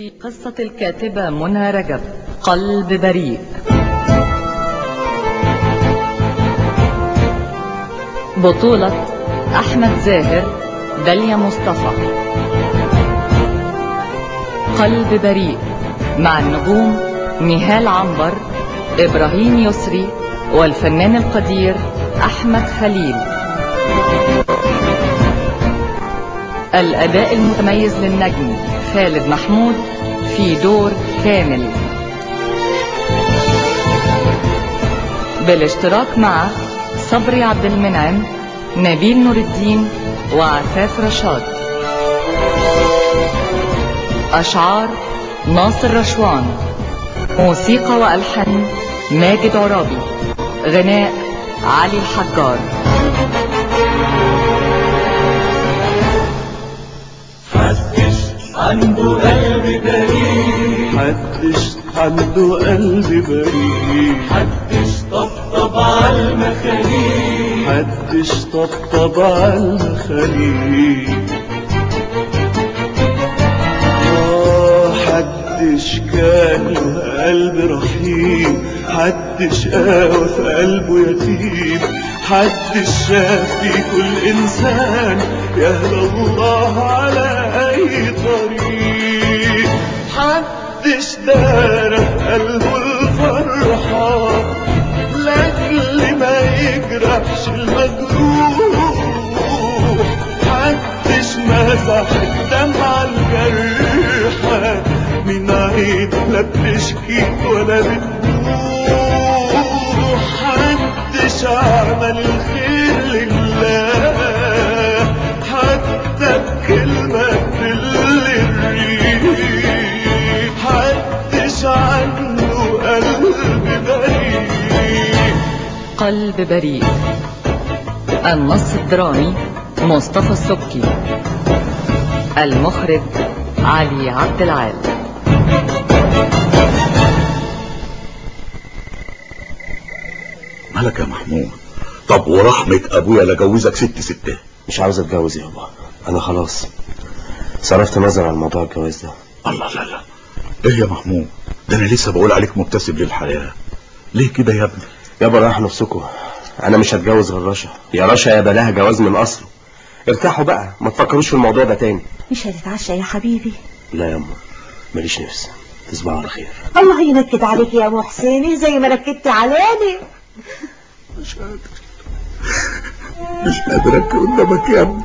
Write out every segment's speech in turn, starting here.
في قصة الكاتبة منى رجب قلب بريء بطولة أحمد زاهر داليا مصطفى قلب بريء مع النجوم نهال عنبر إبراهيم يسري والفنان القدير أحمد خليل الأداء المتميز للنجم خالد محمود في دور كامل بالاشتراك مع صبري عبد المنعم نبيل نور الدين وعفاف رشاد أشعار ناصر رشوان موسيقى وألحان ماجد عرابي غناء علي الحجار محدش عنده قلب بريء محدش عنده قلب بريء محدش طبطب على المخاليق محدش طبطب على الخليل آه حدش كان له قلب رحيم حدش قاوى في قلبه يتيم حدش شاف في كل إنسان يهدى الله على أي طريق حدش دار قلبه الفرحة لأجل ما يجرحش المجروح محدش مسح الدمعة الجرحة من عين لا بتشكي ولا بتبوح محدش عمل الخير لله حتى بكلمة تدل الريح محدش عنده قلب بريء قلب بريء النص الدرامي مصطفى السبكي المخرج علي عبد العال مالك يا محمود طب ورحمة ابويا لجوزك ست ستات مش عاوز اتجوز يابا انا خلاص صرفت نظر عن موضوع الجواز ده الله لا لا ايه يا محمود ده انا لسه بقول عليك مبتسم للحياة ليه كده يا ابني يابا راح نفسكم انا مش هتجوز غير رشا يا رشا يا بلاها جواز من اصله ارتاحوا بقى ما تفكروش في الموضوع ده تاني مش هتتعشى يا حبيبي لا يا امه ماليش نفس تصبحوا على خير الله ينكد عليك يا ابو حسيني زي ما نكدت علاني مش قادر مش قادر ابكي قدامك يا ابني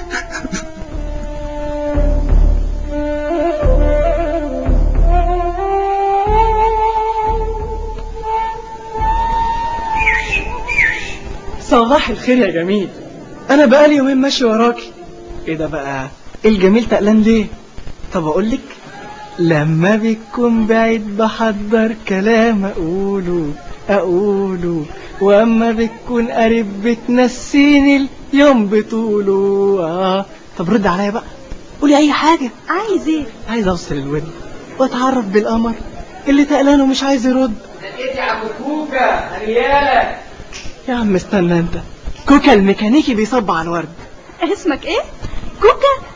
صباح الخير يا جميل انا بقالي يومين ماشي وراكي ايه ده بقى الجميل تقلان ليه طب اقول لك لما بتكون بعيد بحضر كلام اقوله اقوله واما بتكون قريب بتنسيني اليوم بطوله آه. طب رد عليا بقى قولي اي حاجه عايز ايه عايز اوصل الود واتعرف بالقمر اللي تقلان ومش عايز يرد لقيت يا ابو كوكا ريالك يا عم استنى انت كوكا الميكانيكي بيصب على الورد اسمك ايه كوكا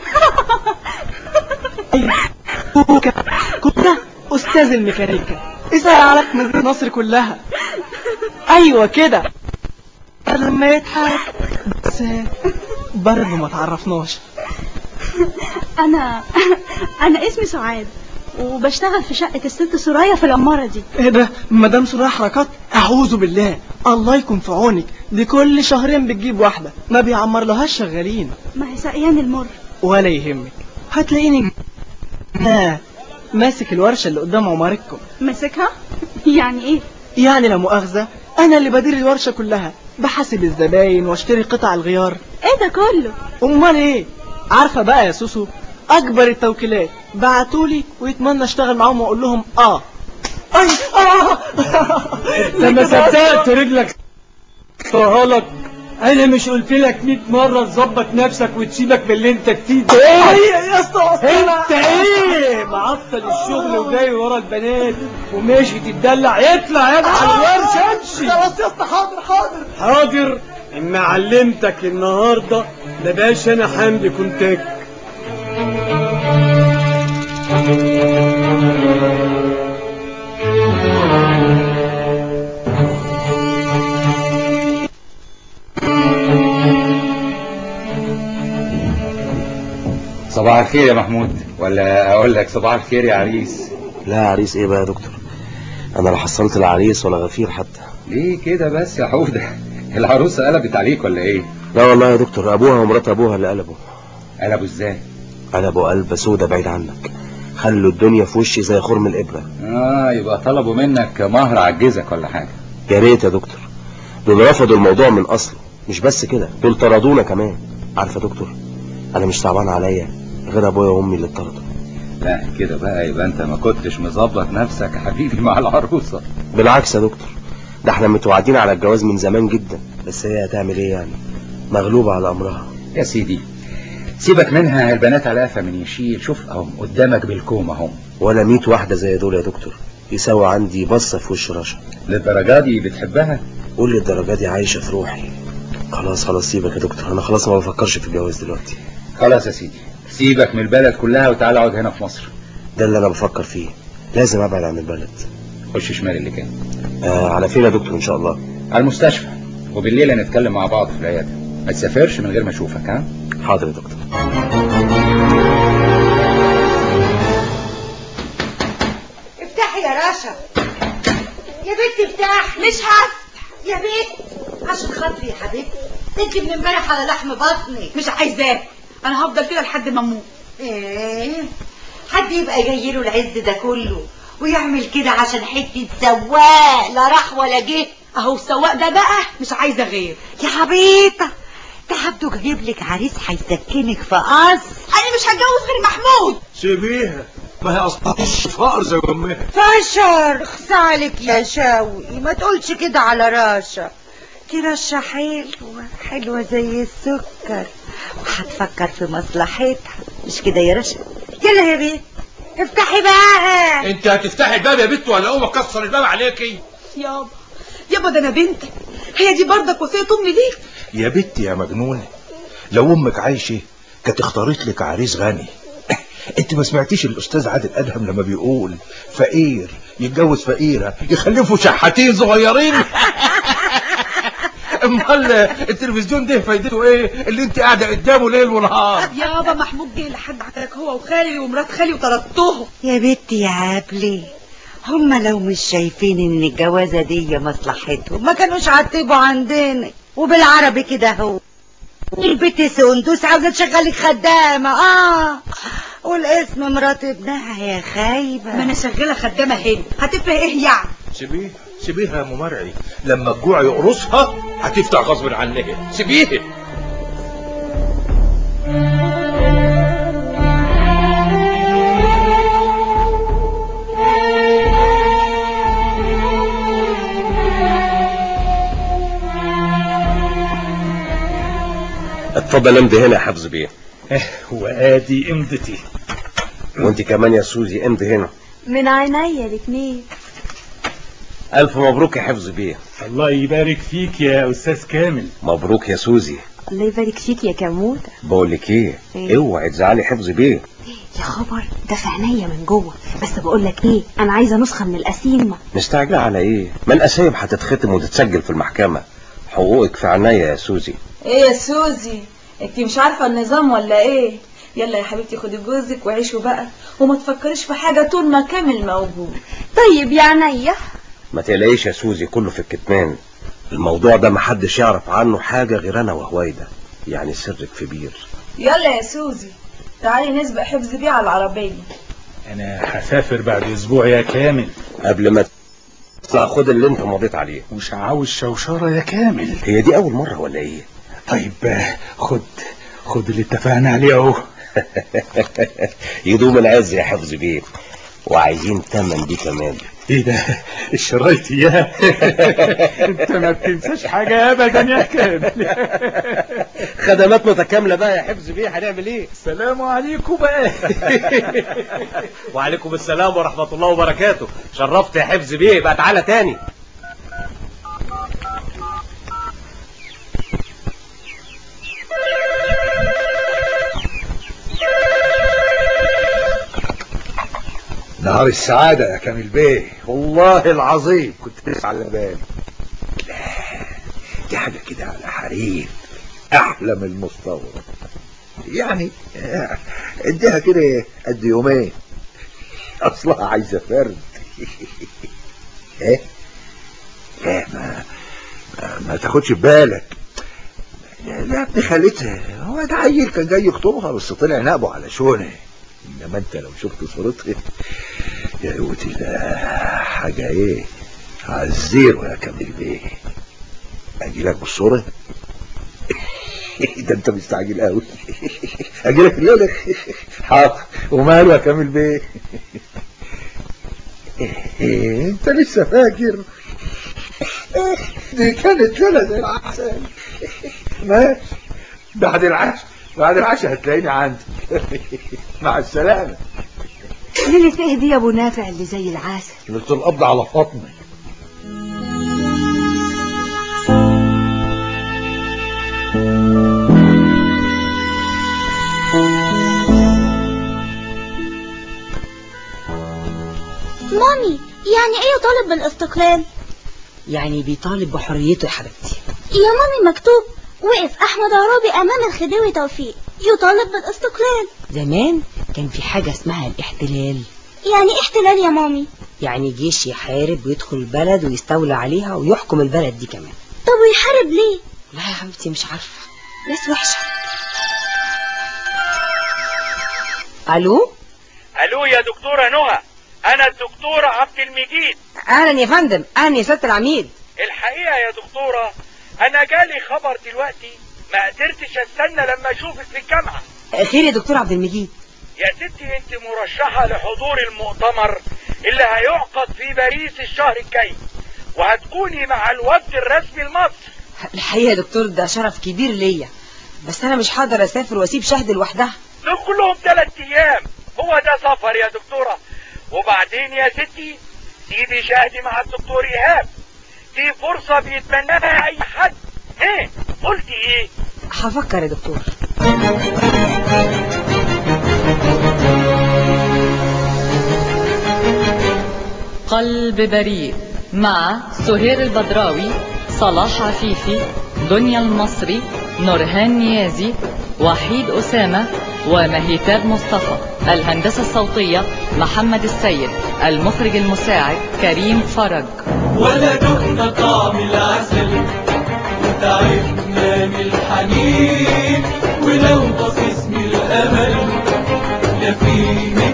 أيوة. كوكا كوكا استاذ الميكانيكا اسأل على مدينة مصر كلها ايوه كده لما يضحك بس برضه ما تعرفناش انا انا اسمي سعاد وبشتغل في شقة الست سرايا في العمارة دي ايه ده مدام سرايا حركات اعوذ بالله الله يكون في عونك دي كل شهرين بتجيب واحدة ما بيعمر لهاش شغالين ما هي سقيان المر ولا يهمك هتلاقيني آه. ماسك الورشة اللي قدام عمارتكم ماسكها يعني ايه يعني لا مؤاخذة أنا اللي بدير الورشة كلها بحاسب الزباين واشتري قطع الغيار ايه ده كله أمال إيه عارفة بقى يا سوسو أكبر التوكيلات بعتولي ويتمنى اشتغل معاهم وأقول لهم آه أي آه لما صدقت رجلك لك انا مش قلت لك 100 مره تظبط نفسك وتسيبك من اللي انت فيه ده أي يا اسطى انت ايه معطل الشغل وجاي ورا البنات وماشي تتدلع اطلع يا ابني على الورشه امشي خلاص يا اسطى حاضر حاضر حاضر اما علمتك النهارده ده باشا انا حمدي كنتك صباح الخير يا محمود ولا اقول لك صباح الخير يا عريس لا عريس ايه بقى يا دكتور انا لا حصلت لا عريس ولا غفير حتى ليه كده بس يا حودة العروسة قلبت عليك ولا ايه لا والله يا دكتور ابوها ومرات ابوها اللي قلبوا قلبوا ازاي قلبوا قلب سودة بعيد عنك خلوا الدنيا في وشي زي خرم الابره اه يبقى طلبوا منك مهر عجزك ولا حاجة يا ريت يا دكتور دول رفضوا الموضوع من اصله مش بس كده دول طردونا كمان عارف يا دكتور انا مش صعبان عليا غير ابويا وامي اللي اتطردوا لا كده بقى يبقى انت ما كنتش مظبط نفسك يا حبيبي مع العروسة بالعكس يا دكتور ده احنا متوعدين على الجواز من زمان جدا بس هي هتعمل ايه يعني مغلوبة على امرها يا سيدي سيبك منها البنات على قفا من يشيل شوف اهم قدامك بالكوم اهم ولا ميت واحدة زي دول يا دكتور يساوي عندي بصة في وش رشا للدرجة دي بتحبها قول لي الدرجة دي عايشة في روحي خلاص خلاص سيبك يا دكتور انا خلاص ما بفكرش في الجواز دلوقتي خلاص يا سيدي سيبك من البلد كلها وتعالى اقعد هنا في مصر ده اللي انا بفكر فيه لازم ابعد عن البلد خش شمال اللي كان آه على فين يا دكتور ان شاء الله على المستشفى وبالليل هنتكلم مع بعض في العيادة ما تسافرش من غير ما اشوفك ها حاضر يا دكتور افتحي يا رشا يا بنت افتحي مش هفتح يا بنت عشان خاطري يا حبيبتي انت من امبارح على لحم بطني مش عايزاه انا هفضل كده لحد ما اموت ايه حد يبقى جاي له العز ده كله ويعمل كده عشان حته سواق لا راح ولا جه اهو السواق ده بقى مش عايزه غير يا عبيطه ده عبده جايب لك عريس هيسكنك في قصر انا مش هتجوز غير محمود سيبيها ما هي اصلا مش فقر زي امها فشر اخص عليك يا شوقي ما تقولش كده على رشا دي رشا حلوة حلوة زي السكر وهتفكر في مصلحتها مش كده يا رشا يلا يا بنت افتحي بقى انت هتفتحي الباب يا بنت ولا اقوم اكسر الباب عليكي يابا يابا ده انا بنتك هي دي برضك وصيه امي ليك يا بنتي يا مجنونة لو امك عايشة كانت اختارت لك عريس غني انت ما سمعتيش الاستاذ عادل ادهم لما بيقول فقير يتجوز فقيرة يخلفوا شحاتين صغيرين امال التلفزيون ده فايدته ايه اللي انت قاعده قدامه ليل ونهار يابا محمود جه لحد عندك هو وخالي ومرات خالي وطردتهم يا بنتي يا عبلي هما لو مش شايفين ان الجوازة دي مصلحتهم ما كانوش عتبوا عندنا وبالعربي كده هو البت سندوس عاوزة تشغلك خدامة اه والاسم مرات ابنها يا خايبة ما انا شغاله خدامه هنا هتفرق ايه يعني سيبيه سيبيها يا ام مرعي لما الجوع يقرصها هتفتح غصب عنها سيبيها اتفضل امضي هنا يا حفظ بيه وادي امضتي وانت كمان يا سوزي امضي هنا من عينيا الاتنين الف مبروك يا حفظ بيه الله يبارك فيك يا استاذ كامل مبروك يا سوزي الله يبارك فيك يا كموتة بقول لك ايه إيه؟ اوعي تزعلي حفظ بيه يا خبر ده في عينيا من جوه بس بقول لك ايه انا عايزه نسخه من القسيمه مستعجله على ايه ما القسايم هتتختم وتتسجل في المحكمه حقوقك في عينيا يا سوزي ايه يا سوزي انت مش عارفة النظام ولا ايه يلا يا حبيبتي خدي جوزك وعيشوا بقى وما تفكريش في حاجة طول ما كامل موجود طيب يا عينيا ما تقلقيش يا سوزي كله في الكتمان الموضوع ده محدش يعرف عنه حاجه غير انا وهويدا يعني سرك كبير يلا يا سوزي تعالي نسبق حفظ بيه على العربية انا هسافر بعد اسبوع يا كامل قبل ما تطلع خد اللي انت مضيت عليه مش عاوز شوشرة يا كامل هي دي اول مره ولا ايه طيب آه، خد خد اللي اتفقنا عليه اهو يدوم العز يا حفظ بيه وعايزين تمن دي كمان ايه ده الشرايط اياه انت ما بتنساش حاجة ابدا يا كامل خدمات متكامله بقى يا حفظ بيه هنعمل ايه السلام عليكم بقى وعليكم السلام ورحمه الله وبركاته شرفت يا حفظ بيه بقى تعالى تاني نهار السعادة يا كامل بيه والله العظيم كنت لسه على بالي لا دي حاجة كده على حريم أحلى من المستورد يعني آه، اديها كده قد يومين أصلها عايزة فرد ايه لا ما ما, ما تاخدش بالك لا لا ابن خالتها هو ده عيل كان جاي يخطبها بس طلع نقبه على شونه انما انت لو شفت صورتها يا قوتي ده حاجة ايه عالزيرو يا كامل بيه اجي لك بالصورة ده انت مستعجل قوي اجي لك الليلة حاضر وماله يا كامل بيه إيه انت لسه فاكر دي كانت ليلة زي العسل ماشي بعد العشاء بعد العشاء هتلاقيني عندي مع السلامة ليلة ايه دي يا ابو نافع اللي زي العسل ليلة القبض على فاطمة مامي يعني ايه يطالب بالاستقلال يعني بيطالب بحريته يا حبيبتي يا مامي مكتوب وقف احمد عرابي امام الخديوي توفيق يطالب بالاستقلال زمان كان في حاجة اسمها الاحتلال يعني ايه احتلال يا مامي يعني جيش يحارب ويدخل البلد ويستولى عليها ويحكم البلد دي كمان طب ويحارب ليه لا يا حبيبتي مش عارفة ناس وحشة الو الو يا دكتورة نهى انا الدكتور عبد المجيد اهلا يا فندم اهلا يا سيادة العميد الحقيقة يا دكتورة انا جالي خبر دلوقتي ما قدرتش استنى لما اشوفك في الجامعة خير يا دكتور عبد المجيد يا ستي انت مرشحة لحضور المؤتمر اللي هيعقد في باريس الشهر الجاي وهتكوني مع الوفد الرسمي لمصر الحقيقة يا دكتور ده شرف كبير ليا بس انا مش هقدر اسافر واسيب شهد لوحدها دول كلهم ثلاث ايام هو ده سفر يا دكتورة وبعدين يا ستي سيبي شهدي مع الدكتور ايهاب دي فرصة بيتمناها اي حد ايه قلتي ايه هفكر يا دكتور قلب بريء مع سهير البدراوي صلاح عفيفي دنيا المصري نورهان نيازي وحيد أسامة ومهيتاب مصطفى الهندسة الصوتية محمد السيد المخرج المساعد كريم فرج ولا دقنا طعم العسل وتعبنا من الحنين ولو بصيص من الامل لا في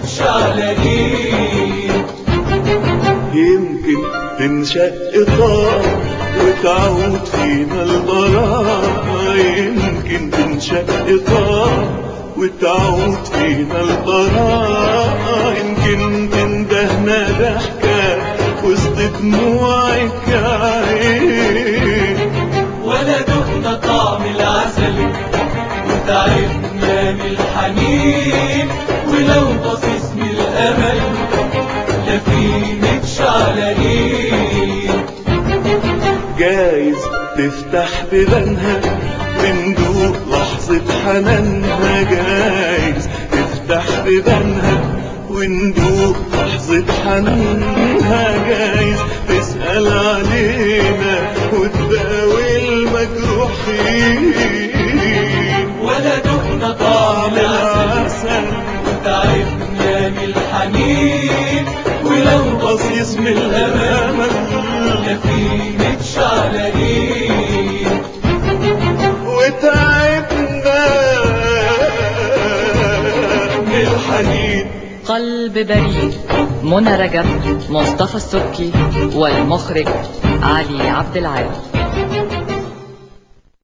متشعلقين يمكن تنشق طار وتعود فينا البراءة يمكن تنشق طار وتعود فينا البراءة يمكن تندهنا ضحكة وسط دموعك عين ولا دقنا طعم العسل وتعبنا من الحنين ولو بصيص من الامل لا في متشعلقين جايز تفتح بيبانها وندوق لحظة حنانها جايز تفتح بيبانها وندوق لحظة حنانها جايز تسأل علينا وتداوي المجروحين ولا دقنا طعم العسل وتعبنا من الحنين ولو بصيص من الامل لا في متشعلقين وتعبنا من الحنين قلب بريء منى رجب مصطفى السبكي والمخرج علي عبد العال